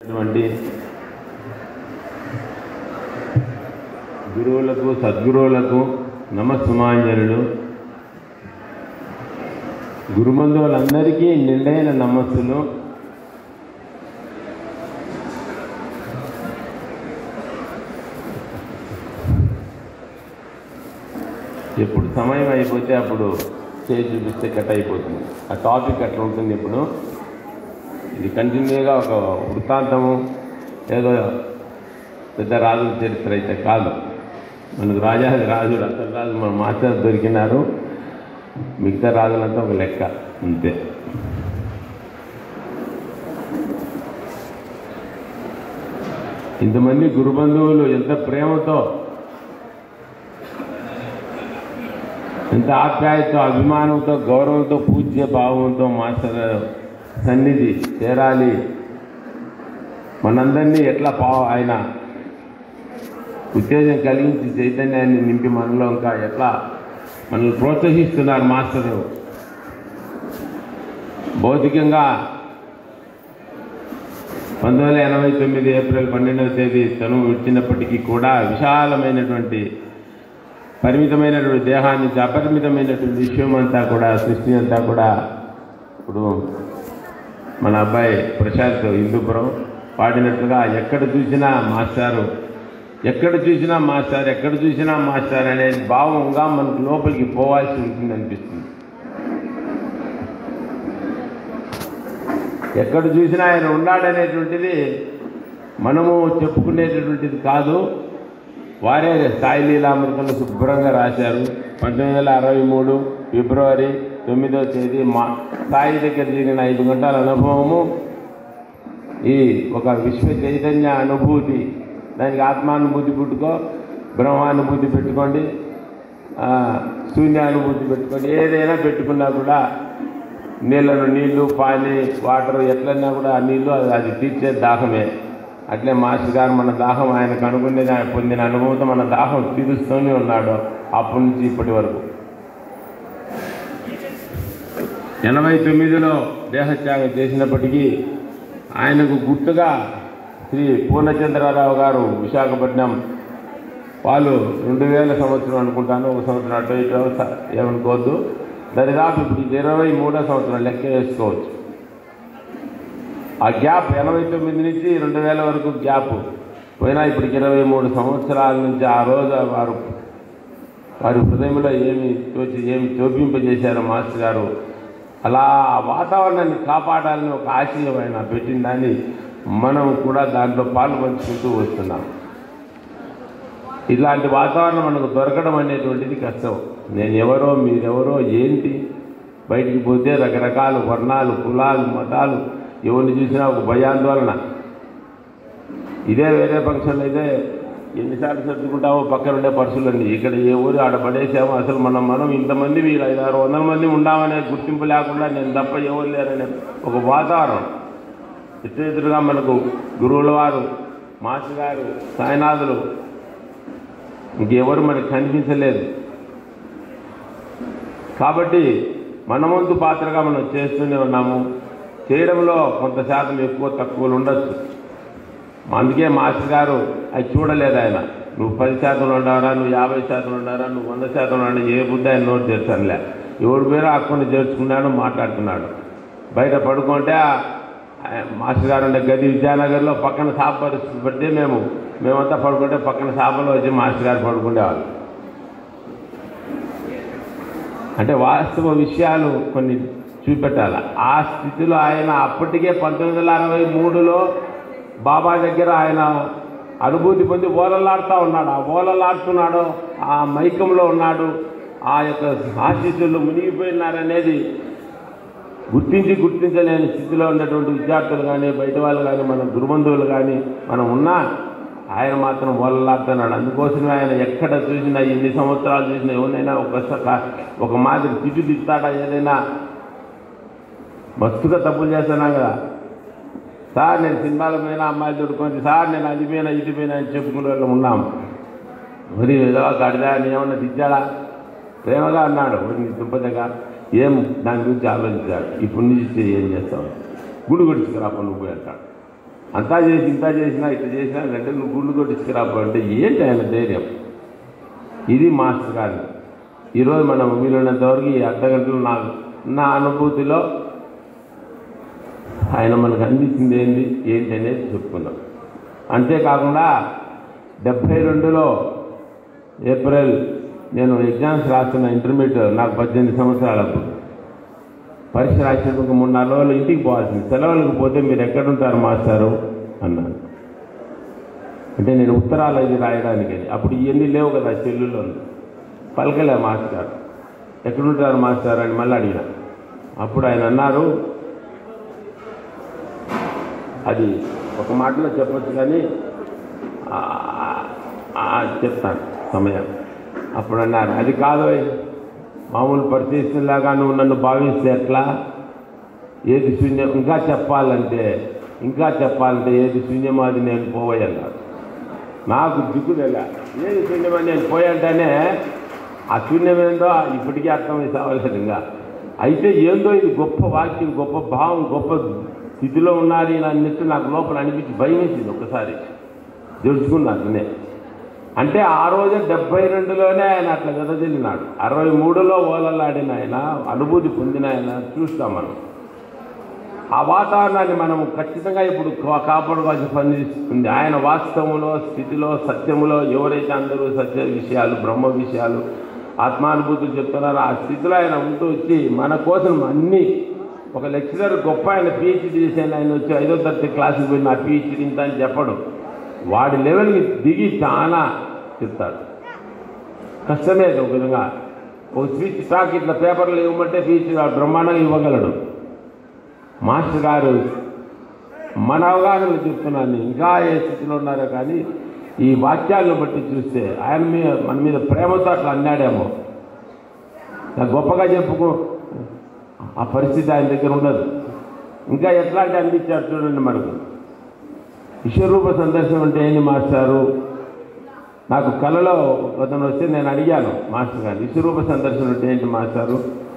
అటువంటి గురువులకు సద్గురువులకు నమస్సుమాంజనుడు గురుబంధువులందరికీ నిండైన నమస్సులు ఎప్పుడు సమయం అయిపోతే అప్పుడు చేసి చూపిస్తే కట్ అయిపోతుంది ఆ టాపిక్ అట్లా ఉంటుంది ఇప్పుడు ఇది కంటిన్యూగా ఒక వృత్తాంతము ఏదో పెద్ద రాజుల చరిత్ర అయితే కాదు మనకు రాజాది రాజుడు అసలు రాజు మన మాస్టర్ దొరికినారు మిగతా రాజులంతా ఒక లెక్క అంతే ఇంతమంది గురుబంధువులు ఎంత ప్రేమతో ఎంత ఆప్యాయతో అభిమానంతో గౌరవంతో పూజ్య భావంతో మాస్టర్ సన్నిధి చేరాలి మనందరినీ ఎట్లా పా ఆయన ఉత్తేజం కలిగించి చైతన్యాన్ని నింపి మనలో ఇంకా ఎట్లా మనల్ని ప్రోత్సహిస్తున్నారు మాస్టరు భౌతికంగా పంతొమ్మిది వందల ఎనభై తొమ్మిది ఏప్రిల్ పన్నెండవ తేదీ తను విడిచినప్పటికీ కూడా విశాలమైనటువంటి పరిమితమైనటువంటి దేహాన్ని అపరిమితమైనటువంటి విశ్వం అంతా కూడా సృష్టి అంతా కూడా ఇప్పుడు మన అబ్బాయి ప్రశాంత్ హిందూపురం పాడినట్లుగా ఎక్కడ చూసినా మాస్టారు ఎక్కడ చూసినా మాస్టర్ ఎక్కడ చూసినా మాస్టర్ అనే భావంగా మనకు లోపలికి పోవాల్సి ఉంటుంది అనిపిస్తుంది ఎక్కడ చూసినా ఆయన ఉన్నాడనేటువంటిది మనము చెప్పుకునేటటువంటిది కాదు వారే సాయి లీలామృతంలో శుభ్రంగా రాశారు పంతొమ్మిది వందల అరవై మూడు ఫిబ్రవరి తొమ్మిదవ తేదీ మా సాయి దగ్గర జరిగిన ఐదు గంటల అనుభవము ఈ ఒక విశ్వ చైతన్య అనుభూతి దానికి ఆత్మానుభూతి పుట్టుకో బ్రహ్మానుభూతి పెట్టుకోండి ఆ, శూన్యానుభూతి పెట్టుకోండి ఏదైనా పెట్టుకున్నా కూడా నీళ్ళను నీళ్లు పాని వాటర్ ఎట్లన్నా కూడా ఆ నీళ్లు అది అది తీర్చే దాహమే అట్లే మాస్టర్ గారు మన దాహం ఆయన కనుగొనే ఆయన పొందిన అనుభవంతో మన దాహం తీరుస్తూనే ఉన్నాడు అప్పటి నుంచి ఇప్పటి వరకు ఎనభై తొమ్మిదిలో దేహత్యాగం చేసినప్పటికీ ఆయనకు గుర్తుగా శ్రీ పూర్ణచంద్రరావు గారు విశాఖపట్నం వాళ్ళు రెండు వేల సంవత్సరం అనుకుంటాను ఒక సంవత్సరం అటు ఇటు స- ఏమనుకోవద్దు దరిదాపు ఇప్పుడు ఇది ఇరవై మూడో సంవత్సరం లెక్క వేసుకోవచ్చు ఆ గ్యాప్ ఎనభై తొమ్మిది నుంచి రెండు వేల వరకు గ్యాప్ పోయినా ఇప్పటికి ఇరవై మూడు సంవత్సరాల నుంచి ఆ రోజు వారు వారి హృదయంలో ఏమి తోచి ఏమి చూపింపజేశారో మాస్టర్ గారు అలా ఆ వాతావరణాన్ని కాపాడాలని ఒక ఆశయం ఆయన పెట్టిన దాన్ని మనం కూడా దాంట్లో పాలు పంచుకుంటూ వస్తున్నాం ఇలాంటి వాతావరణం మనకు దొరకడం అనేటువంటిది కష్టం నేను ఎవరో మీరెవరో ఏంటి బయటికి పోతే రకరకాల వర్ణాలు కులాలు మతాలు ఎవరిని చూసినా ఒక భయాందోళన ఇదే వేరే ఫంక్షన్లు అయితే ఎన్నిసార్లు సర్దుకుంటామో పక్కన ఉండే పర్సులన్నీ ఇక్కడ ఏ ఊరు ఆడ పడేసామో అసలు మనం మనం ఇంతమంది వీళ్ళు ఐదు ఆరు వందల మంది ఉండామనే గుర్తింపు లేకుండా నేను తప్ప ఎవరు లేరనే ఒక వాతావరణం ఇటు ఎదురుగా మనకు గురువుల వారు మాస్టర్ గారు సాయినాథులు ఇంకెవరు మనకు కనిపించలేదు కాబట్టి మన వంతు పాత్రగా మనం చేస్తూనే ఉన్నాము చేయడంలో కొంత శాతం ఎక్కువ తక్కువలు ఉండొచ్చు అందుకే మాస్టర్ గారు అది చూడలేదు ఆయన నువ్వు పది శాతం ఉండవరా నువ్వు యాభై శాతం ఉండవరా నువ్వు వంద శాతం ఉండ ఏ బుద్ధి ఆయన నోటు చేర్చనులే ఎవడు పేరు అక్కడిని చేర్చుకున్నాడు మాట్లాడుతున్నాడు బయట పడుకుంటే ఆ- ఆ మాస్టర్ గారు ఉండే గది విద్యానగర్లో పక్కన సాప పరిస్థితి బట్టి మేము మేమంతా పడుకుంటే పక్కన సాపలో వచ్చి మాస్టర్ గారు పడుకునేవాళ్ళు అంటే వాస్తవ విషయాలు కొన్ని చూపెట్టాలి ఆ స్థితిలో ఆయన అప్పటికే పంతొమ్మిది వందల అరవై మూడులో బాబా దగ్గర ఆయన అనుభూతి పొంది ఓలలాడుతూ ఉన్నాడు ఆ ఓలలాడుతున్నాడు ఆ మైకంలో ఉన్నాడు ఆ యొక్క ఆశీస్సులు మునిగిపోయినారనేది గుర్తించి గుర్తించలేని స్థితిలో ఉన్నటువంటి విద్యార్థులు కానీ బయట వాళ్ళు కానీ మన గురుబంధువులు కానీ మనం ఉన్నా ఆయన మాత్రం వల్లాడుతున్నాడు అందుకోసమే ఆయన ఎక్కడ చూసినా ఎన్ని సంవత్సరాలు చూసినా ఎవరినైనా ఒక స- ఒక మాదిరి తిట్టు తిట్టాడా ఏదైనా మస్తుగా తప్పులు చేస్తున్నా కదా సార్ నేను సినిమాల మీద అమ్మాయిలు దొరుకుతుంది సార్ నేను అది పోయినా ఇది పోయినా అని చెప్పుకునే వాళ్ళు ఉన్నాం మరి ఏదో గడిదా ఏమన్నా తిట్టాడా ప్రేమగా అన్నాడు నీ దుంపదగా ఏం దాని గురించి ఆలోచించాడు ఇప్పుడు నుంచి ఏం చేస్తావు గుడి గుడిచుకురా నువ్వు పోయి అంటాడు అంతా చేసి ఇంత చేసినా ఇట్లా చేసినా అంటే నువ్వు గుండు కొట్టించుకురాబో అంటే ఏంటి ఆయన ధైర్యం ఇది మాస్టర్ గారు ఈరోజు మనం వీలైనంత వరకు ఈ అర్ధ గంటలు నా నా అనుభూతిలో ఆయన మనకు అందించింది ఏంటి ఏంటి అనేది చెప్పుకున్నాం అంతేకాకుండా డెబ్భై రెండులో ఏప్రిల్ నేను ఎగ్జామ్స్ రాస్తున్న ఇంటర్మీడియట్ నాకు పద్దెనిమిది సంవత్సరాలప్పుడు పరీక్ష రాసేందుకు మూడు నాలుగు రోజులు ఇంటికి పోవాల్సింది సెలవులకు పోతే మీరు ఎక్కడుంటారు మాస్టారు అన్నాను అంటే నేను ఉత్తరాలు ఇది రాయడానికి అప్పుడు ఇవన్నీ లేవు కదా సెల్లులో పలకలే మాస్టర్ గారు ఎక్కడుంటారు మాస్టర్ అని మళ్ళీ అడిగిన అప్పుడు ఆయన అన్నారు అది ఒక మాటలో చెప్పొచ్చు కానీ ఆ, ఆ, చెప్తాను సమయం అప్పుడు అన్నారు అది కాదు మామూలు పరిస్థితుల్లాగా నువ్వు నన్ను భావిస్తే ఎట్లా ఏది శూన్యం ఇంకా చెప్పాలంటే ఇంకా చెప్పాలంటే ఏది శూన్యమో అది నేను పోవయ్యన్నాడు నాకు దిగుదల ఏది శూన్యమని నేను పోయంటేనే ఆ శూన్యం ఏందో ఇప్పటికీ అర్థమై సావలేదు ఇంకా అయితే ఏందో ఇది గొప్ప వాక్యం గొప్ప భావం గొప్ప స్థితిలో ఉన్నారు ఇలా అన్నట్టు నాకు లోపల అనిపించి భయం వేసింది ఒకసారి తెలుసుకున్నానే అంటే ఆ రోజు డెబ్బై రెండులోనే ఆయన అట్లా వెదజల్లినాడు అరవై మూడులో ఓలలాడిన ఆయన అనుభూతి పొందిన ఆయన చూస్తాం మనం ఆ వాతావరణాన్ని మనం ఖచ్చితంగా ఇప్పుడు కా- కాపాడుకోవాల్సిన పని ఉంది ఆయన వాస్తవంలో స్థితిలో సత్యములో ఎవరైతే అందరూ సత్య విషయాలు బ్రహ్మ విషయాలు ఆత్మానుభూతులు చెప్తున్నారో ఆ స్థితిలో ఆయన ఉంటూ వచ్చి మన కోసం అన్ని ఒక లెక్చరర్ గొప్ప ఆయన పిహెచ్డి చేసిన ఆయన వచ్చి ఐదో తరగతి క్లాసుకి పోయి నా పిహెచ్డి ఇంత అని చెప్పడు వాడి లెవెల్కి దిగి చాలా చెప్తాడు కష్టమే అది ఒక విధంగా ఒక స్పీచ్ స్టాక్ ఇట్లా పేపర్లు ఇవ్వమంటే స్పీచ్ బ్రహ్మాండంగా ఇవ్వగలడు మాస్టర్ గారు మన అవగాహనలు చెప్తున్నాను ఇంకా ఏ స్థితిలో ఉన్నారో కానీ ఈ వాక్యాలను బట్టి చూస్తే ఆయన మీద మన మీద ప్రేమతో అట్లా అన్నాడేమో నాకు గొప్పగా చెప్పుకో ఆ పరిస్థితి ఆయన దగ్గర ఉండదు ఇంకా ఎట్లాంటి అనిపించారు చూడండి మనకు విశ్వరూప సందర్శనం అంటే ఏంటి మాస్టారు నాకు కళలో అతను వస్తే నేను అడిగాను మాస్టర్ గారు విశ్వరూప సందర్శనం అంటే ఏంటి మాస్టారు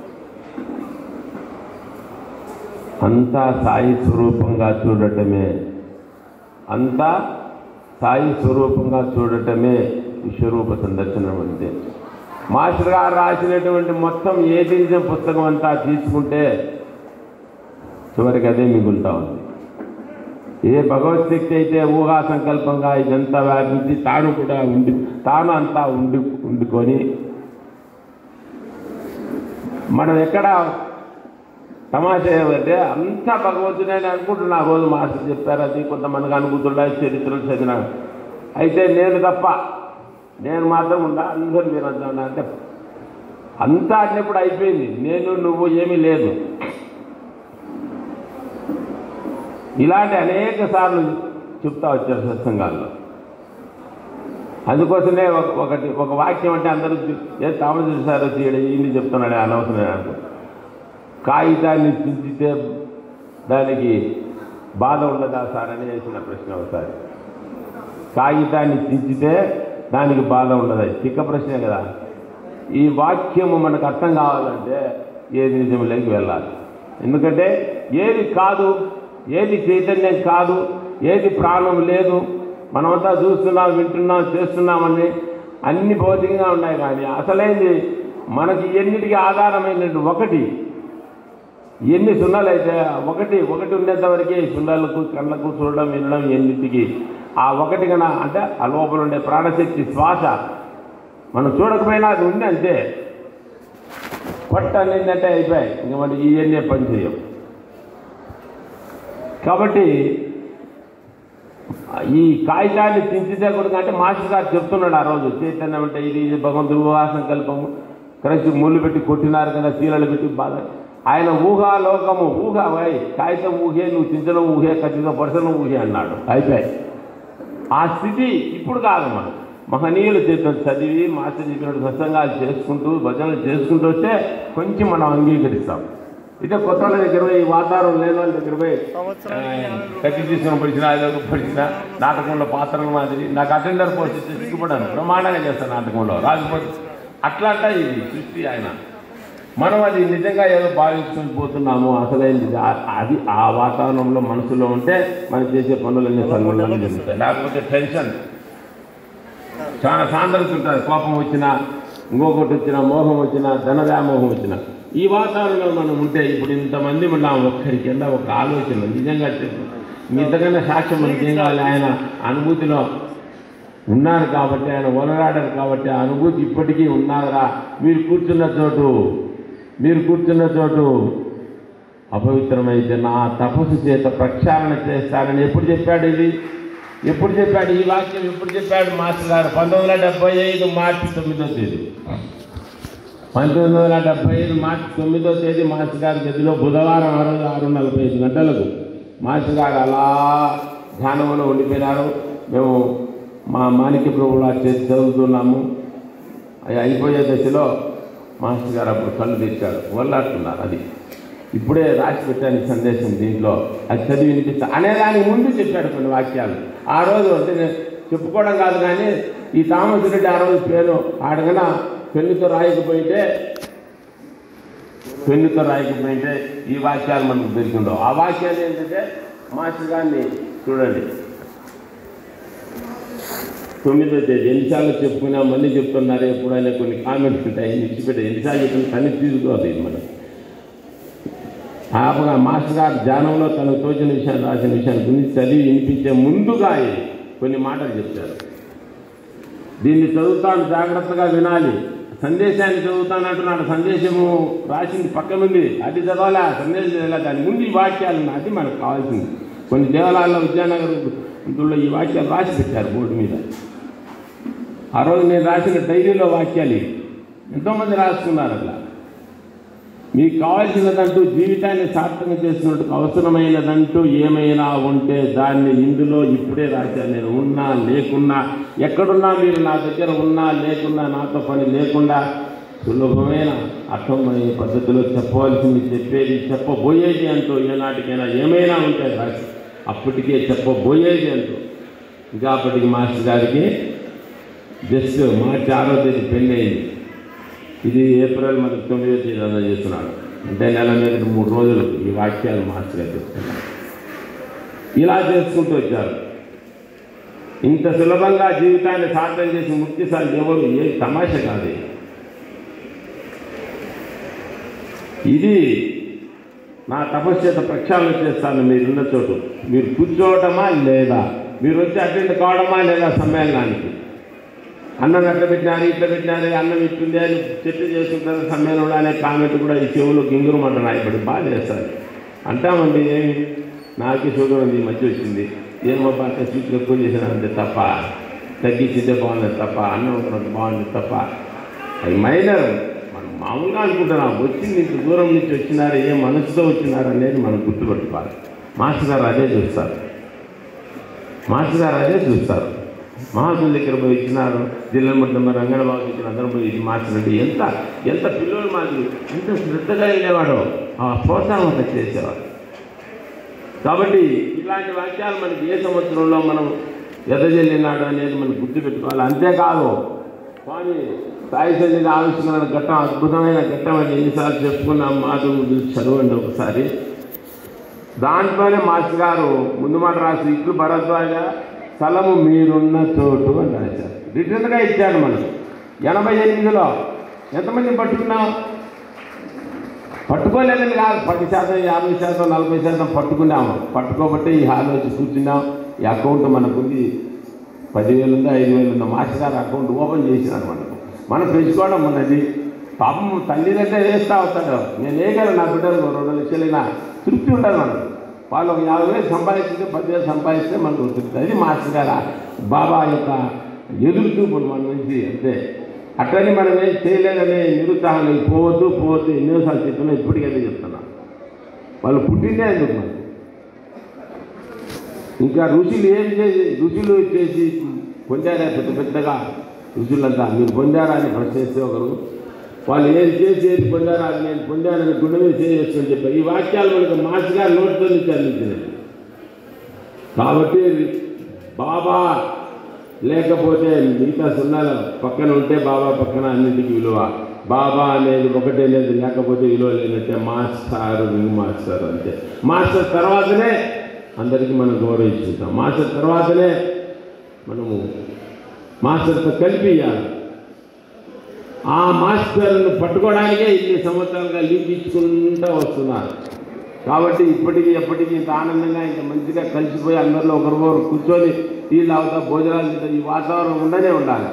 అంతా సాయి స్వరూపంగా చూడటమే అంతా సాయి స్వరూపంగా చూడటమే విశ్వరూప సందర్శనం అంటే మాస్టర్ గారు రాసినటువంటి మొత్తం ఏ దించిన పుస్తకం అంతా తీసుకుంటే చివరికి అదే మిగులుతా ఉంది ఏ భగవద్శక్తి అయితే ఊహా సంకల్పంగా ఇదంతా వ్యాపించి తాను కూడా ఉండి తాను అంతా ఉండి ఉండుకొని మనం ఎక్కడ తమాషా ఏమంటే అంతా భగవంతుడని అనుకుంటున్నా ఆ రోజు మాస్టర్ చెప్పారు అది కొంతమందికి అనుభూతులు చరిత్రలు చదివిన అయితే నేను తప్ప నేను మాత్రం ఉండా అందరూ మీరు అంతా ఉన్నా అంటే అంతా అన్నప్పుడు అయిపోయింది నేను నువ్వు ఏమీ లేదు ఇలాంటి అనేక సార్లు చెప్తా వచ్చారు సత్సంగాల్లో అందుకోసమే ఒక- ఒకటి ఒక వాక్యం అంటే అందరూ చూ- ఏ తామస్ సార్ వచ్చి ఈడ ఈయన్ని చెప్తున్నాడు అనవసరం అనుకో కాగితాన్ని చించితే దానికి బాధ ఉండదా సార్ అని వేసిన ప్రశ్న ఒకసారి కాగితాన్ని చించితే దానికి బాధ ఉండదా చిక్క ప్రశ్నే కదా ఈ వాక్యము మనకు అర్థం కావాలంటే ఏది నిజంలోకి వెళ్ళాలి ఎందుకంటే ఏది కాదు ఏది చైతన్యం కాదు ఏది ప్రాణం లేదు మనమంతా చూస్తున్నాం వింటున్నాం చేస్తున్నామని అన్ని భౌతికంగా ఉన్నాయి కానీ అసలైంది మనకి ఎన్నిటికీ ఆధారమైనటువంటి ఒకటి ఎన్ని సున్నాలు అయితే ఒకటి ఒకటి ఉండేంత వరకే ఈ సున్నాలకు కళ్ళకు చూడడం వినడం ఎన్నిటికి ఆ ఒకటి కన్నా అంటే ఆ లోపల ఉండే ప్రాణశక్తి శ్వాస మనం చూడకపోయినా అది ఉంది అంతే పట్టు అనిందంటే అయిపోయాయి ఇంకా మనం ఇవన్నీ పని చేయం కాబట్టి ఈ కాగితాన్ని చించితే కూడా అంటే మాస్టర్ గారు చెప్తున్నాడు ఆ రోజు చైతన్యం అంటే ఇది ఇది భగవంతుడు ఊహా సంకల్పము కలిసి ముళ్ళు పెట్టి కొట్టినారు కదా చీలలు పెట్టి బాధ ఆయన ఊహాలోకము ఊహ వై కాగితం ఊహే నువ్వు చించడం ఊహే ఖచ్చితంగా పరసనం ఊహే అన్నాడు అయిపోయాయి ఆ స్థితి ఇప్పుడు కాదు మనం మహనీయులు చేత చదివి మాస్టర్ చెప్పినట్టు సత్సంగాలు చేసుకుంటూ భజనలు చేసుకుంటూ వస్తే కొంచెం మనం అంగీకరిస్తాం ఇదే కొత్త వాళ్ళ దగ్గర పోయి ఈ వాతావరణం లేని వాళ్ళ దగ్గర పోయి కట్టి తీసుకుని పడిచిన ఏదో పడిచిన నాటకంలో పాత్రల మాదిరి నాకు అటెండర్ పోస్ట్ సిగ్గుపడాను బ్రహ్మాండంగా చేస్తాను నాటకంలో రాజుపోతే అట్లా అంట ఇది సృష్టి ఆయన మనం అది నిజంగా ఏదో భావించుకొని పోతున్నాము అసలైంది ఆ- అది ఆ వాతావరణంలో మనసులో ఉంటే మనం చేసే పనులన్నీ సన్మానంగా జరుగుతాయి లేకపోతే టెన్షన్ చాలా సాంద్రత ఉంటుంది కోపం వచ్చినా ఇంకొకటి వచ్చినా మోహం వచ్చినా ధన వ్యామోహం వచ్చినా ఈ వాతావరణంలో మనం ఉంటే ఇప్పుడు ఇంతమంది ఉన్నాం ఒక్కరి కింద ఒక ఆలోచన నిజంగా చెప్పు ఇంతకన్నా సాక్ష్యం మనకి ఏం కావాలి ఆయన అనుభూతిలో ఉన్నారు కాబట్టి ఆయన ఒలరాడారు కాబట్టి ఆ అనుభూతి ఇప్పటికీ ఉన్నారా మీరు కూర్చున్న చోటు మీరు కూర్చున్న చోటు అపవిత్రమైతే నా తపస్సు చేత ప్రక్షాళన చేస్తారని ఎప్పుడు చెప్పాడు ఇది ఎప్పుడు చెప్పాడు ఈ వాక్యం ఎప్పుడు చెప్పాడు మాస్టర్ గారు పంతొమ్మిది వందల డెబ్బై ఐదు మార్చి తొమ్మిదో తేదీ పంతొమ్మిది వందల డెబ్బై ఐదు మార్చి తొమ్మిదో తేదీ మాస్టర్ గారి గదిలో బుధవారం ఆ రోజు ఆరు నలభై ఐదు గంటలకు మాస్టర్ గారు అలా ధ్యానంలో ఉండిపోయినారు మేము మా మాణిక్య ప్రభువులా చేసి చదువుతున్నాము అది అయిపోయే దశలో మాస్టర్ గారు అప్పుడు కళ్ళు తెచ్చాడు వల్లాడుతున్నారు అది ఇప్పుడే రాసి పెట్టాను ఈ సందేశం దీంట్లో అది చదివి వినిపిస్తా అనేదానికి ముందు చెప్పాడు కొన్ని వాక్యాలు ఆ రోజు అంటే నేను చెప్పుకోవడం కాదు కానీ ఈ థామస్ రెడ్డి ఆ రోజు పేరు ఆడగన పెన్నుతో రాయకపోయింటే పెన్నుతో రాయకపోయింటే ఈ వాక్యాలు మనకు దొరికిండవు ఆ వాక్యాలు ఏంటంటే మాస్టర్ గారిని చూడండి తొమ్మిదో తేదీ ఎన్నిసార్లు చెప్పుకున్నా మళ్ళీ చెప్తున్నారు ఎప్పుడైనా కొన్ని కామెంట్స్ ఉంటాయి ఇచ్చిపెట్టే ఎన్నిసార్లు చెప్పిన కని తీసుకోవాలి ఇది మనం ఆపగా మాస్టర్ గారు ధ్యానంలో తనకు తోచిన విషయాలు రాసిన విషయాల గురించి చదివి వినిపించే ముందుగా కొన్ని మాటలు చెప్తారు దీన్ని చదువుతాను జాగ్రత్తగా వినాలి సందేశాన్ని చదువుతాను అంటున్నాడు సందేశము రాసింది పక్కనుంది అది చదవాలా సందేశం చదవాలా దాని ముందు ఈ వాక్యాలు ఉన్నాయి. అది మనకు కావాల్సింది కొన్ని దేవాలయాల్లో విద్యానగర్ ఇందులో ఈ వాక్యాలు రాసి పెట్టారు బోర్డు మీద ఆ రోజు నేను రాసిన డైరీలో వాక్యాలు ఇవి. ఎంతోమంది రాసుకున్నారు అట్లా మీకు కావాల్సినదంటూ జీవితాన్ని సార్థకం చేసినట్టు అవసరమైనదంటూ ఏమైనా ఉంటే దాన్ని ఇందులో ఇప్పుడే రాశాను నేను ఉన్నా లేకున్నా ఎక్కడున్నా మీరు నా దగ్గర ఉన్నా లేకున్నా నాతో పని లేకుండా సులభమైన అర్థమయ్యే పద్ధతిలో చెప్పవలసింది చెప్పేది చెప్పబోయేది అంటూ ఏనాటికైనా ఏమైనా ఉంటే రాసి అప్పటికే చెప్పబోయేది అంటూ ఇంకా అప్పటికి మాస్టర్ గారికి జస్ట్ మార్చి ఆరో తేదీ పెళ్ళి అయింది ఇది ఏప్రిల్ మనకు తొమ్మిదో తేదీ అందజేస్తున్నాడు అంటే నెల మీద మూడు రోజులు ఈ వాక్యాలు మాస్టర్ గారు చెప్తున్నారు ఇలా చేసుకుంటూ వచ్చారు ఇంత సులభంగా జీవితాన్ని సార్థం చేసి ముక్తిసారి ఎవరు ఏ తమాష కాదు ఇది. ఇది నా తపశ్చేత ప్రక్షాళన చేస్తాను మీరున్న చోటు మీరు కూర్చోవటమా లేదా మీరు వచ్చి అటెండ్ కావడమా లేదా సమ్మేళనానికి అన్నం ఎట్లా పెట్టినారు ఇట్లా పెట్టినారు అన్నం ఇట్టుంది అని చెప్పి చేసుకుంటారు సమ్మేళనంలో అనే కామెంట్ కూడా ఈ చెవులు గింగురు మంటున్నాయి ఇప్పుడు బాగా చేస్తారు అంటామండి ఏమి నాకే షుగర్ ఉంది ఈ మధ్య వచ్చింది ఏమో బాగా స్వీట్ ఎక్కువ చేసినారంటే తప్ప తగ్గించితే బాగుంది తప్ప అన్నం ఉన్నంత బాగుంది తప్ప అది మైనర్ మనం మామూలుగా అనుకుంటున్నాం వచ్చింది ఇంత దూరం నుంచి వచ్చినారు ఏ మనసుతో వచ్చినారు అనేది మనం గుర్తుపెట్టుకోవాలి మాస్టర్ గారు అదే చూస్తారు మాస్టర్ గారు అదే చూస్తారు మహాత్ముల దగ్గర పోయి ఇచ్చినారు జిల్లా మొత్తం మరి రంగనబాబు ఇచ్చిన అందరం పోయి ఇది మాస్టర్ అంటే ఎంత ఎంత పిల్లలు మాకు ఎంత శ్రద్ధగా వెళ్ళేవాడో ఆ ప్రోత్సాహం అంతా చేసేవాడు కాబట్టి ఇలాంటి వాక్యాలు మనకి ఏ సంవత్సరంలో మనం ఎదజల్లినాడు అనేది మనం గుర్తుపెట్టుకోవాలి అంతేకాదు స్వామి సాయి సన్నిధి ఆవిష్కరణ ఘట్టం అద్భుతమైన ఘట్టం అని ఎన్నిసార్లు చెప్పుకున్నాం మాధు చదవండి ఒకసారి దాంట్లోనే మాస్టర్ గారు ముందు మాట రాసి ఇట్లు భరద్వాజ స్థలము మీరున్న చోటు అని రాశారు రిటర్న్గా ఇచ్చాడు మనకు ఎనభై ఎనిమిదిలో ఎంతమంది పట్టుకున్నాం పట్టుకోలేదని కాదు పది శాతం యాభై శాతం నలభై శాతం పట్టుకున్నాము పట్టుకోబట్టే ఈ హాల్ వచ్చి కూర్చున్నాం ఈ అకౌంట్ మనకుంది పదివేలు ఉందా ఐదు వేలు ఉందా మాస్టర్ గారు అకౌంట్ ఓపెన్ చేసినారు మనకు మనం పెంచుకోవడం మనది పాపం తల్లిదంటే వేస్తా అవుతాడు నేను వేయగలను నా బిడ్డలు రెండు లక్షలైనా తృప్తి ఉండదు మనకు వాళ్ళు ఒక యాభై వేలు సంపాదిస్తే పదివేలు సంపాదిస్తే మనకు తృప్తి అది మాస్టర్ గారు బాబా యొక్క ఎదురు చూపులు మన నుంచి అంతే అట్లని మనం ఏం చేయలేదని నిరుత్సాహం పోవద్దు పోవద్దు ఎన్నోసార్లు చెప్పినా ఇప్పటికైతే చెప్తున్నా వాళ్ళు పుట్టిందే ఎందుకు మరి ఇంకా ఋషులు ఏం చేసి ఋషులు చేసి పొందారా పెద్ద పెద్దగా ఋషులంతా మీరు పొందారా అని ప్రశ్నిస్తే ఒకరు వాళ్ళు ఏం చేసి ఏది పొందారా అది నేను పొందానని గుండె మీద చేసుకొని చెప్పారు ఈ వాక్యాలు మనకు మాస్ గారు నోటితో నుంచి అందించినది కాబట్టి బాబా లేకపోతే మిగతా సున్నాల పక్కన ఉంటే బాబా పక్కన అన్నింటికి విలువ బాబా అనేది ఒకటే లేదు లేకపోతే విలువ లేనట్టే మాస్టర్ రింగ్ మాస్టర్ అంతే మాస్టర్ తర్వాతనే అందరికీ మనం గౌరవించుకుంటాం మాస్టర్ తర్వాతనే మనము మాస్టర్తో కలిపి ఇవ్వాలి ఆ మాస్టర్ను పట్టుకోవడానికే ఇన్ని సంవత్సరాలుగా లీవ్ ఇచ్చుకుంటూ వస్తున్నారు కాబట్టి ఇప్పటికీ ఎప్పటికీ ఇంత ఆనందంగా ఇంత మంచిగా కలిసిపోయి అందరిలో ఒకరికొకరు కూర్చొని టీ తాగుతా భోజనాలు తింటా ఈ వాతావరణం ఉండనే ఉండాలి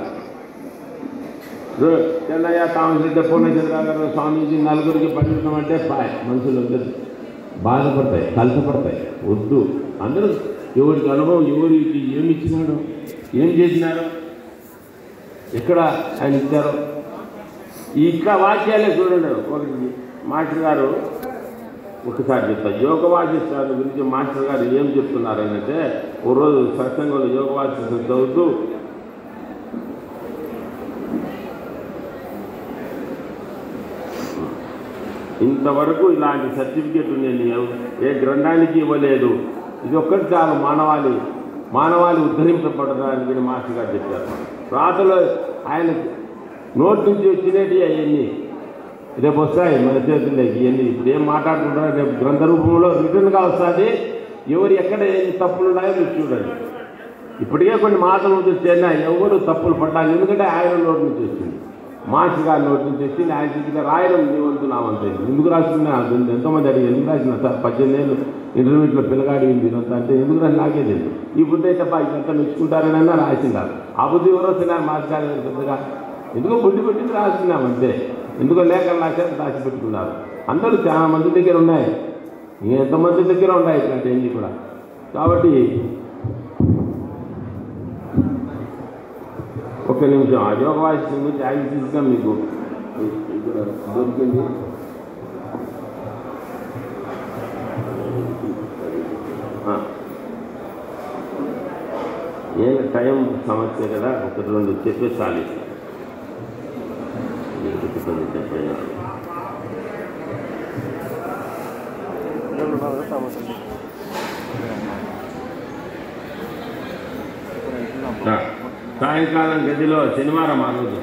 రో- చెన్నయ్య తామసిద్ధ పూర్ణచంద్ర గారు స్వామీజీ నలుగురికి పండించడం అంటే పాయ్ మనుషులు అందరూ బాధపడతాయి కలసపడతాయి వద్దు అందరూ ఎవరికి అనుభవం ఎవరికి ఏమి ఇచ్చినాడో ఏం చేసినారో ఎక్కడ ఆయన ఇచ్చారో ఈ ఇక్కడ వాక్యాలే చూడండి ఒకటి మాస్టర్ గారు ఒకసారి చెప్తా యోగ వాసిష్టాల గురించి మాస్టర్ గారు ఏం చెప్తున్నారు అంటే ఓ రోజు సత్సంగంలో యోగ వాసిష్టం చదువుతూ ఇంతవరకు ఇలాంటి సర్టిఫికేట్ నేను ఎవ- ఏ గ్రంథానికి ఇవ్వలేదు ఇది ఒక్కటి చాలు మానవాళి మానవాళి ఉద్ధరింపబడడానికి మాస్టర్ గారు చెప్పారు రాతలో ఆయన నోటి నుంచి వచ్చినవి అవన్నీ రేపు వస్తాయి మన చేతుల్లోకి ఇవన్నీ ఇప్పుడు ఏం మాట్లాడుకుంటారో రేపు గ్రంథ రూపంలో రిటర్న్గా వస్తుంది ఎవరు ఎక్కడ ఎన్ని తప్పులు ఉన్నాయో మీరు చూడండి ఇప్పటికే కొన్ని మాటలు వచ్చాయినా ఎవరు తప్పులు పడ్డాలి ఎందుకంటే ఆయన నోటి నుంచి వచ్చింది మాస్టర్ గారి నోటి నుంచి వచ్చింది ఆయన చేతిగా రాయడం నీ వంతు నా వంతు అయింది. ఎందుకు రాసిన ఎంతోమంది అడిగి ఎందుకు రాసిన సార్ పద్దెనిమిది ఏళ్ళు ఇంటర్మీడియట్లో పిల్లగాడి ఉంది ఇదంతా అంటే ఎందుకు రాసి నాకే తెలియదు ఈ బుద్ధి అయితే బా ఇదంతా మెచ్చుకుంటారనన్నా రాసిండారు ఆ బుద్ధి ఎవరు వస్తున్నారు మాస్టర్ గారు పెద్దగా ఎందుకో బుద్ధి పెట్టింది రాస్తున్నాం అంతే ఎందుకో లేఖలు రాశారు రాసి పెట్టుకున్నారు అందరూ చాలా మంది దగ్గర ఉన్నాయి ఎంతమంది దగ్గర ఉన్నాయి ఇట్లాంటివన్నీ కూడా కాబట్టి ఒక్క నిమిషం ఆ యోగ వాయిస్యం గురించి యాక్సిస్గా మీకు ఇక్కడ దొరికింది ఆ. ఏం టైం సమస్య కదా ఒకటి రెండు చెప్పే చాలు చెప్పైనా ఆ. సాయంకాలం గదిలో శనివారం ఆ రోజు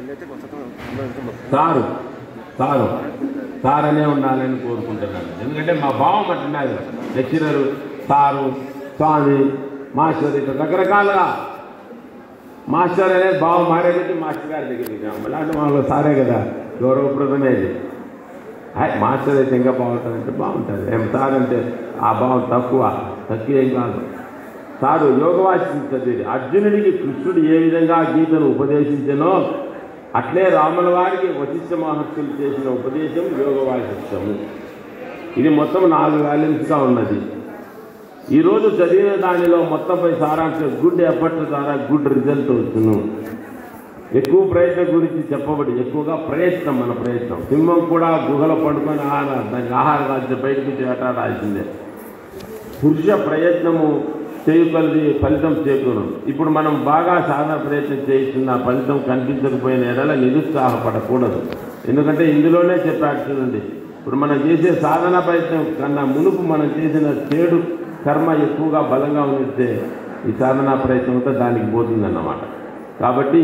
సారు సారు సార్ అనే ఉండాలని కోరుకుంటున్నాను ఎందుకంటే మా భావం అంటున్నారు లెక్చరరు సారు స్వామి మాస్టర్ ఇట్లా రకరకాలుగా మాస్టర్ అనేది భావం మారేది మాస్టర్ గారి దగ్గరికి రాము. అలాంటి వాళ్ళు సారే కదా గౌరవప్రదమేది హాయ్ మాస్టర్ అయితే ఇంకా బాగుంటుందంటే బాగుంటుంది ఏం సార్ అంటే ఆ భావం తక్కువ తక్కువ ఏం కాదు సారు యోగవాసించది అర్జునుడికి కృష్ణుడు ఏ విధంగా గీతను ఉపదేశించనో అట్లే రాముల వారికి వశిష్ఠ మహర్షులు చేసిన ఉపదేశం యోగవాసిష్టము ఇది మొత్తం నాలుగు వాల్యూమ్స్గా ఉన్నది ఈరోజు చదివిన దానిలో మొత్తంపై సారాంశం గుడ్ ఎఫర్ట్ ద్వారా గుడ్ రిజల్ట్ వచ్చును ఎక్కువ ప్రయత్నం గురించి చెప్పబడి ఎక్కువగా ప్రయత్నం మన ప్రయత్నం సింహం కూడా గుహలో పడుకొని ఆహార దానికి ఆహారం రాసి బయటకు చేటాడాల్సిందే పురుష ప్రయత్నము చేయగలది ఫలితం చేకూరు ఇప్పుడు మనం బాగా సాధన ప్రయత్నం చేస్తున్న ఫలితం కనిపించకపోయిన ఎడల నిరుత్సాహపడకూడదు ఎందుకంటే ఇందులోనే చెప్పాడు చూడండి ఇప్పుడు మనం చేసే సాధన ప్రయత్నం కన్నా మునుపు మనం చేసిన చేడు కర్మ ఎక్కువగా బలంగా ఉంటే ఈ సాధనా ప్రయత్నంతో దానికి పోతుందన్నమాట కాబట్టి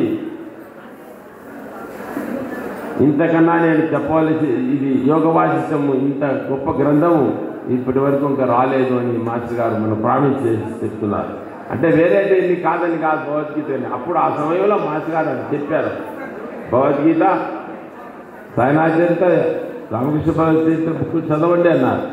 ఇంతకన్నా నేను చెప్పవలసి ఇది యోగ వాసిష్టము ఇంత గొప్ప గ్రంథము ఇప్పటి వరకు ఇంకా రాలేదు అని మాస్టర్ గారు మనం ప్రామిస్ చేసి చెప్తున్నారు అంటే వేరే దేన్ని కాదని కాదు భగవద్గీత అని అప్పుడు ఆ సమయంలో మాస్టర్ గారు అది చెప్పారు భగవద్గీత సాయనాచరిత రామకృష్ణ భగవద్గీత బుక్ చదవండి అన్నారు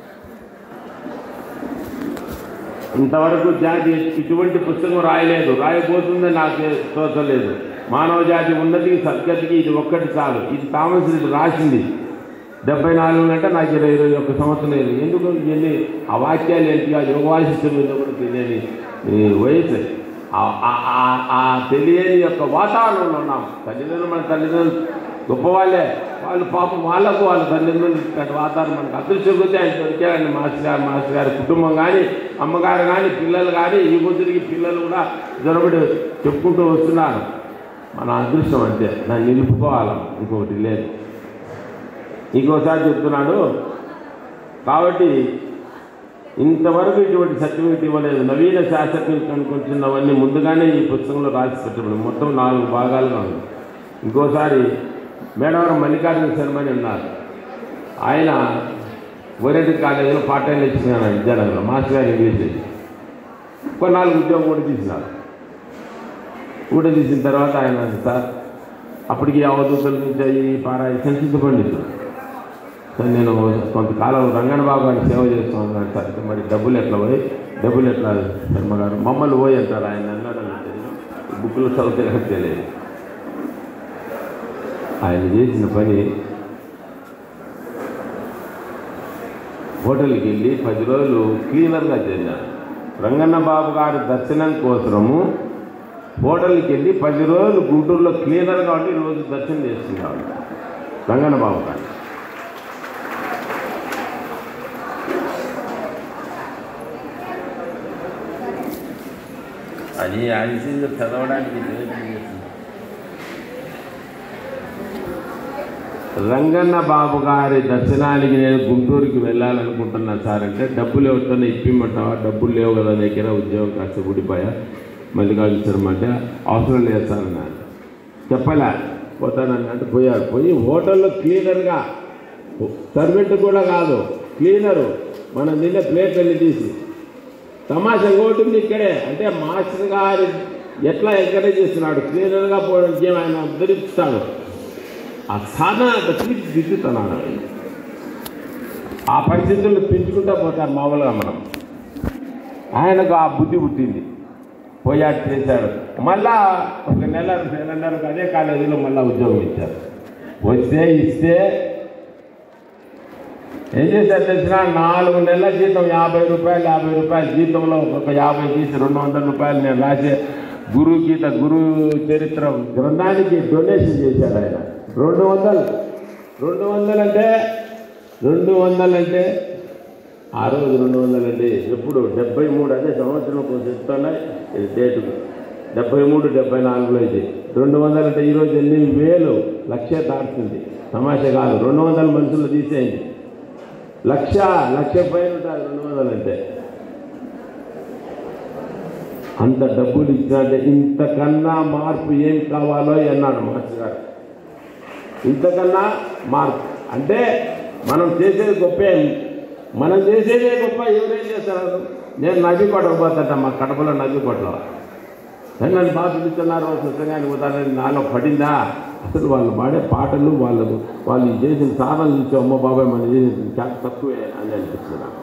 ఇంతవరకు జాతి ఇటువంటి పుస్తకం రాయలేదు రాయబోతుందని నాకు తోచలేదు మానవ జాతి ఉన్నతికి సద్గతికి ఇది ఒక్కటి చాలు ఇది థామస్ రెడ్డి రాసింది డెబ్బై నాలుగు అంటే నాకు ఇరవై ఇరవై ఒక్క సంవత్సరం లేదు ఎందుకు ఇవన్నీ ఆ వాక్యాలు ఏంటిగా యోగవాసిష్టం మీద కూడా తెలియని ఈ వయసు ఆ- ఆ- ఆ- ఆ తెలియని యొక్క వాతావరణంలో ఉన్నాం తల్లిదండ్రులు మన తల్లిదండ్రులు గొప్పవాళ్ళే వాళ్ళు పాపం వాళ్ళకు వాళ్ళ తల్లిదండ్రులు ఇట్లాంటి వాతావరణం మనకు అదృష్టం కొద్దీ ఆయన దొరికారండి మాస్టర్ గారు మాస్టర్ గారి కుటుంబం కానీ అమ్మగారు కానీ పిల్లలు కానీ ఈ బుద్ధుడికి పిల్లలు కూడా జొరబడి చెప్పుకుంటూ వస్తున్నారు మన అదృష్టం అంతే దాన్ని నిలుపుకోవాలి ఇంకొకటి లేదు ఇంకోసారి చెప్తున్నాడు కాబట్టి ఇంతవరకు ఇటువంటి సర్టిఫికేట్ ఇవ్వలేదు నవీన శాస్త్రజ్ఞులు కనుకొచ్చినవన్నీ ముందుగానే ఈ పుస్తకంలో రాసి పెట్టబడి మొత్తం నాలుగు భాగాలుగా ఉంది ఇంకోసారి మేడవరం మల్లికార్జున శర్మ అని ఉన్నారు ఆయన గోరెడ్డి కాలేజీలో పార్ట్ టైం ఇచ్చినాను విద్యానగర్లో మాస్టర్ గారు ఇంగ్లీష్ చేసి కొన్నాళ్ళు ఉద్యోగం కూడా తీసినారు కూడా తీసిన తర్వాత ఆయన అన్నాడు, సార్ అప్పటికి అవధూతల నుంచి అయ్యి పారా సంసిద్ధ పండితుడు సార్ నేను కొంతకాలం రంగన్న బాబు గారిని సేవ చేస్తున్నాను సార్ అంటే మరి డబ్బులు ఎట్లా పోయి డబ్బులు ఎట్లా శర్మ గారు మమ్మల్ని పోయి అంటారు ఆయన అన్నాడు అంటే బుక్లో చదివితే తెలియదు ఆయన చేసిన పని హోటల్కి వెళ్ళి పది రోజులు క్లీనర్గా చేశాను రంగన్న బాబు గారి దర్శనం కోసము హోటల్కి వెళ్ళి పది రోజులు గుంటూరులో క్లీనర్గా ఉండి రోజు దర్శనం చేసుకున్నాడు రంగన్న బాబు గారు అది ఆలస్యంగా చదవడానికి ప్రయత్నం చేస్తుంది రంగన్న బాబు గారి దర్శనానికి నేను గుంటూరుకి వెళ్ళాలనుకుంటున్నాను సార్ అంటే డబ్బులు ఎవరితోనే ఇప్పిమంటావా డబ్బులు లేవు కదా దగ్గర ఉద్యోగం కాస్త ఊడిపోయా మల్లికార్జున శర్మ అంటే అవసరం లేదు సార్ అన్నాను చెప్పలే పోతానని అంటే పోయారు పోయి హోటల్లో క్లీనర్గా సర్వెంట్ కూడా కాదు క్లీనరు మనం నిన్న ప్లేట్ వెళ్ళి తీసి తమాషా ఇంకోటి ఇక్కడే అంటే మాస్టర్ గారి ఎట్లా ఎంకరేజ్ చేస్తున్నాడు క్లీనర్గా పోవడానికి ఆయన ఉద్ధరిస్తాడు ఆ సాధన బట్టి దిద్దుతున్నాడు ఆయన. ఆ పరిస్థితులను పెంచుకుంటూ పోతారు మామూలుగా మనం ఆయనకు ఆ బుద్ధి పుట్టింది పోయాడు చేశాడు మళ్ళా ఒక నెల రెండు నెలలకు అదే కాలేజీలో మళ్ళీ ఉద్యోగం ఇచ్చారు వస్తే ఇస్తే ఏం చేశారు తెలిసిన నాలుగు నెలల జీతం యాభై రూపాయలు యాభై రూపాయలు జీతంలో ఒక యాభై తీసి రెండు వందల రూపాయలు నేను రాసే గురు గీత గురు చరిత్ర గ్రంథానికి డొనేషన్ చేశాడు ఆయన రెండు వందలు రెండు వందలు అంటే రెండు వందలు అంటే ఆ రోజు రెండు వందలు అండి ఎప్పుడు డెబ్బై మూడు అదే సంవత్సరం కోసం చెప్తున్నాయి ఇది డేటు డెబ్బై మూడు డెబ్బై నాలుగులో ఇది రెండు వందలు అంటే ఈరోజు ఎన్ని వేలు లక్ష దాటుతుంది తమాషా కాదు రెండు వందల మనుషులు తీసేయండి లక్ష లక్ష పైన ఉంటారు రెండు వందలు అంటే అంత డబ్బులు ఇచ్చినట్టే ఇంతకన్నా మార్పు ఏం కావాలో అన్నాడు మాస్టర్ గారు ఇంతకన్నా మార్పు అంటే మనం చేసేది గొప్ప మనం చేసేదే గొప్ప ఎవరేం చేస్తారు నేను నది కొట్టకపోతాట మా కడపలో నది కొట్టలో కానీ నన్ను బాగా పిలుస్తున్నారు సత్సంగానికి పోతానని నాలో పడిందా అసలు వాళ్ళు పాడే పాటలు వాళ్ళు వాళ్ళు చేసిన సాధన చూసి అమ్మ బాబాయ్ మనం చేసిన చాలా తక్కువే అని అనిపిస్తుంది నాకు.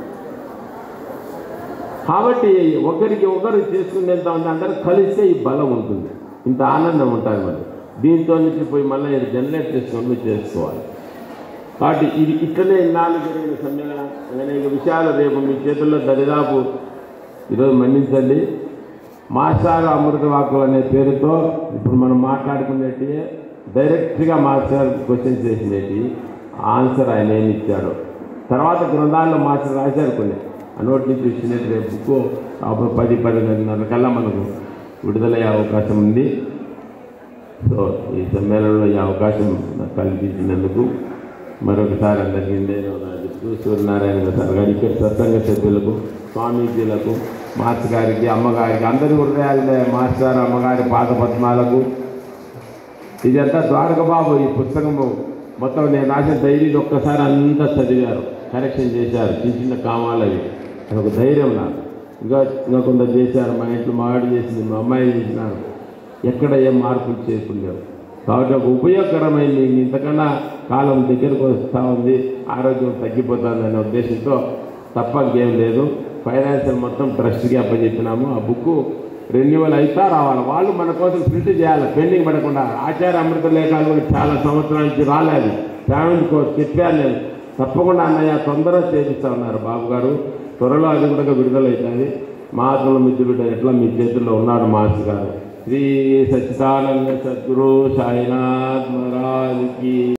కాబట్టి ఒకరికి ఒకరు చేసుకునేంత ఉంది అందరూ కలిస్తే ఈ బలం ఉంటుంది ఇంత ఆనందం ఉంటుంది మరి దీంతో నుంచి పోయి మళ్ళీ ఇది జనరేట్ చేసుకొని చేసుకోవాలి కాబట్టి ఇది ఇట్లనే ఇన్నాళ్ళు జరిగిన సమ్మేళనం అనేక విషయాలు రేపు మీ చేతుల్లో దరిదాపు ఈరోజు మన్నించండి మాస్టర్ అమృత వాక్కులు అనే పేరుతో ఇప్పుడు మనం మాట్లాడుకునేటి డైరెక్ట్గా మాస్టర్ క్వశ్చన్స్ చేసినవి ఆన్సర్ ఆయన ఏమి ఇచ్చాడు తర్వాత గ్రంథాల్లో మాస్టర్ రాశారు కొన్ని ఆ నోటి నుంచి ఇచ్చినట్టు రేపు బుక్ అప్పుడు పది పదిన్నర కల్లా మనకు విడుదలయ్యే అవకాశం ఉంది సో ఈ సమ్మేళనంలో ఈ అవకాశం నాకు కల్పించినందుకు మరొకసారి అందరికీ నేను చెప్తూ సూర్యనారాయణ సార్ గారి ఇక్కడ సత్సంగ సభ్యులకు స్వామీజీలకు మాస్టర్ గారికి అమ్మగారికి అందరి హృదయాలనే మాస్టర్ గారు అమ్మగారి పాద పద్మాలకు ఇదంతా ద్వారకబాబు ఈ పుస్తకము మొత్తం నేను రాసిన డైరీని ఒక్కసారి అంతా చదివారు కరెక్షన్ చేశారు చిన్న చిన్న కామాలు అవి అది ఒక ధైర్యం నాకు ఇంకా ఇంకా కొంత చేశారు మా ఇంట్లో మా ఆవిడ చేసింది మా అమ్మాయి చేసినారు ఎక్కడ ఏం మార్పులు చేసుకున్నారు కాబట్టి ఒక ఉపయోగకరమైంది ఇంతకన్నా కాలం దగ్గరకు వస్తూ ఉంది ఆరోగ్యం తగ్గిపోతుంది అనే ఉద్దేశంతో తప్ప ఇంకేం లేదు ఫైనాన్షియల్ మొత్తం ట్రస్ట్కి అప్పచెప్పినాము ఆ బుక్ రెన్యువల్ అయితే రావాలి వాళ్ళు మన కోసం ప్రింట్ చేయాలి పెండింగ్ పడకుండా ఆచార్య అమృత లేఖలు కూడా చాలా సంవత్సరాల నుంచి రాలేదు ఫ్యామిలీ కోర్స్ చెప్పాను నేను తప్పకుండా అన్నయ్య తొందరగా చేపిస్తా ఉన్నారు బాబు గారు త్వరలో అది కూడా విడుదలవుతుంది మహాత్ముల మిద్దు బిడ్డ ఎట్లా మీ చేతుల్లో ఉన్నారు మాస్టర్ గారు శ్రీ సచ్చిదానంద సద్గురు సాయినాథ్ మహారాజ్కి